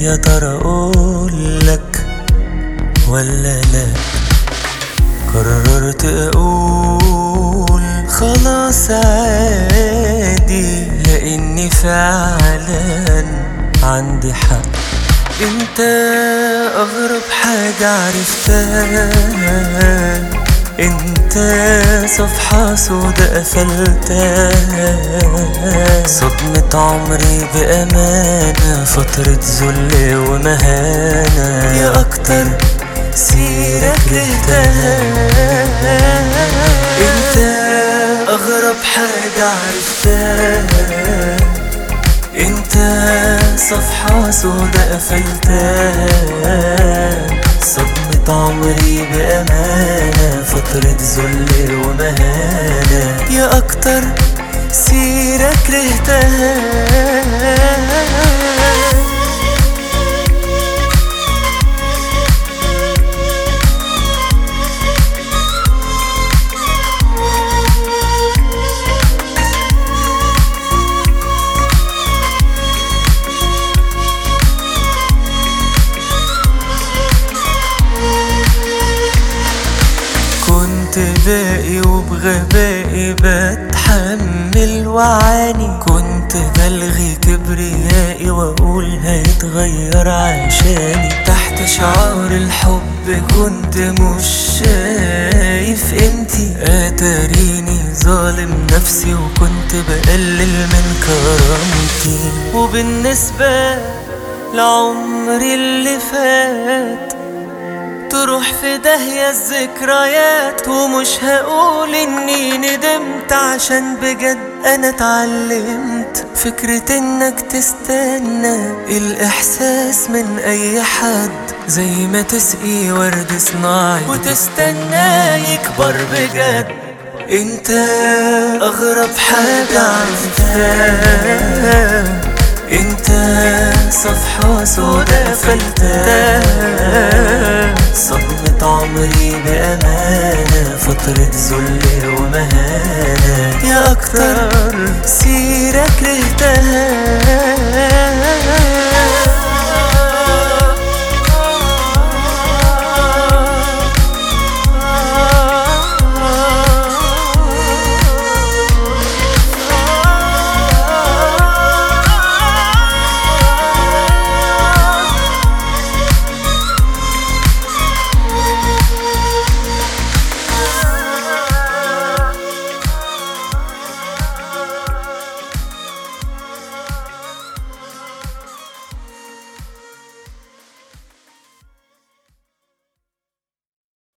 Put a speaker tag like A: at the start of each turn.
A: يا ترى اقولك ولا لا قررت اقول خلاص عادي لاني فعلا عندي حق انت اغرب حاجة عرفتها انت صفحة سودا قفلتها صدمة عمري بأمانة فترة ذل ومهانة يا أكتر سيرة كرهتها انت أغرب حاجة عرفتها انت صفحة سودا قفلتها صدمة عمري بأمانة فترة ذل ومهانة يا أكتر سيرة كرهتها كنت باقي وبغبائي بتحمل وعاني كنت بلغي كبريائي واقول هيتغير عشاني تحت شعار الحب كنت مش شايف قيمتي اتاريني ظالم نفسي وكنت بقلل من كرامتي وبالنسبة لعمري اللي فات تروح في داهية الذكريات ومش هقول اني ندمت عشان بجد انا اتعلمت فكرة انك تستنى الاحساس من اي حد زي ما تسقي ورد صناعي وتستناه يكبر بجد انت اغرب حاجة عرفتها انت صفحة سودا قفلتها صدمة عمري بأمانة فترة ذل ومهانة يا أكتر سيرة كرهتها